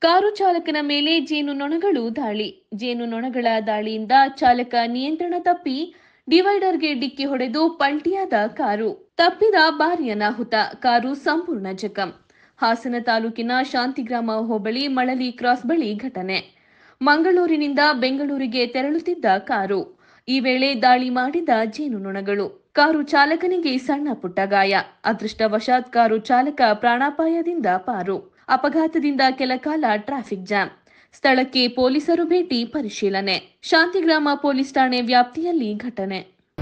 car ಚಾಲಕನ ಮೇಲೆ ಜೇನು ನೊಣಗಳು ದಾಳಿ ಜೇನು ನೊಣಗಳ ದಾಳಿಯಿಂದ ಚಾಲಕ ನಿಯಂತ್ರಣ ತಪ್ಪಿ ಡಿವೈಡರ್ಗೆ ಡಿಕ್ಕಿ ಹೊಡೆದು ಪಲ್ಟಿಯಾದ ಕಾರು ತಪ್ಪಿದ ಭಾರಿ ಅನಾಹುತ ಕಾರು ಸಂಪೂರ್ಣ ಜಖಂ ಹಾಸನ ತಾಲೂಕಿನ ಶಾಂತಿಗ್ರಾಮ ಹೋಬಳಿ ಮಳಲಿ ಕ್ರಾಸ್ ಬಳಿ ಘಟನೆ ಮಂಗಳೂರಿನಿಂದ ಬೆಂಗಳೂರಿಗೆ ತೆರಳುತ್ತಿದ್ದ ಕಾರು ಈ ವೇಳೆ ದಾಳಿ ಮಾಡಿದ ಜೇನುನೊಣಗಳು ಕಾರು ಚಾಲಕನಿಗೆ ಸಣ್ಣ ಪುಟ್ಟ ಗಾಯ ಅದೃಷ್ಟವಶಾತ್ ಕಾರು ಚಾಲಕ ಪ್ರಾಣಾಪಾಯದಿಂದ ಪಾರು ಅಪಘಾತದಿಂದ ಕೆಲ ಕಾಲ ಟ್ರಾಫಿಕ್ ಜಾಮ್ ಸ್ಥಳಕ್ಕೆ ಪೊಲೀಸರು ಭೇಟಿ ಪರಿಶೀಲನೆ ಶಾಂತಿಗ್ರಾಮ ಪೊಲೀಸ್ ಠಾಣೆ ವ್ಯಾಪ್ತಿಯಲ್ಲಿ ಘಟನೆ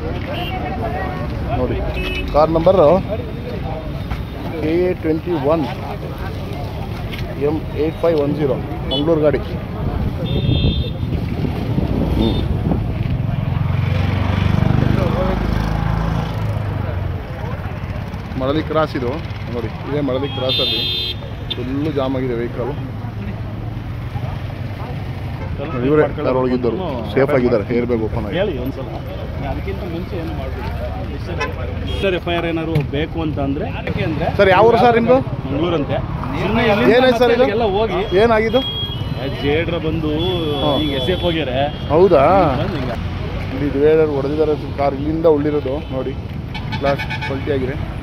ನೋಡಿ car number K A twenty one M eight five one zero Mangaluru ಗಾಡಿ ಹ್ಞೂ ಮಳಲಿ ಕ್ರಾಸ್ ಇದು ನೋಡಿ ಇದೇ ಮಳಲಿ ಕ್ರಾಸಲ್ಲಿ ಫುಲ್ಲು ಜಾಮ್ ಆಗಿದೆ ವೆಹಿಕಲ್ ಇವರೇ ಕಾರ್ ಒಳಗಿದ್ದರು ಸೇಫ್ ಆಗಿದ್ದಾರೆ ಏರ್ ಬ್ಯಾಗ್ ಓಪನ್ ಆಗಿ ಹೇಳಿ ಒಂದ್ಸಲ ಅದಕ್ಕಿಂತ ಮುಂಚೆ ಏನು ಮಾಡ್ಬಿಡಿ ಸರ್ ಎಫ್ ಐ ಆರ್ ಏನಾದ್ರು ಬೇಕು ಅಂತ ಅಂದ್ರೆ ಯಾಕೆ ಅಂದ್ರೆ ಸರ್ ಯಾವ ಊರು ಸರ್ ನಿಮ್ಮದು ಮಂಗಳೂರಂತೆ ಸುಮ್ಮನೆ ಏನಾಯ್ತು ಸರ್ ಇದು ಎಲ್ಲ ಹೋಗಿ ಏನಾಗಿದ್ದು ಜೇಡ್ರ ಬಂದು ಈಗ ಎಸ್ ಎಫ್ ಹೋಗ್ಯಾರೆ ಹೌದಾ ಬಂದು ಹಿಂಗ ಇಲ್ಲಿ ಡಿವೈಡರ್ ಹೊಡೆದಿದ್ದಾರೆ ಕಾರ್ ಇಲ್ಲಿಂದ ಉಳ್ಳಿರೋದು ನೋಡಿ ಗ್ಲಾಸ್ ಪಲ್ಟಿ ಆಗಿದೆ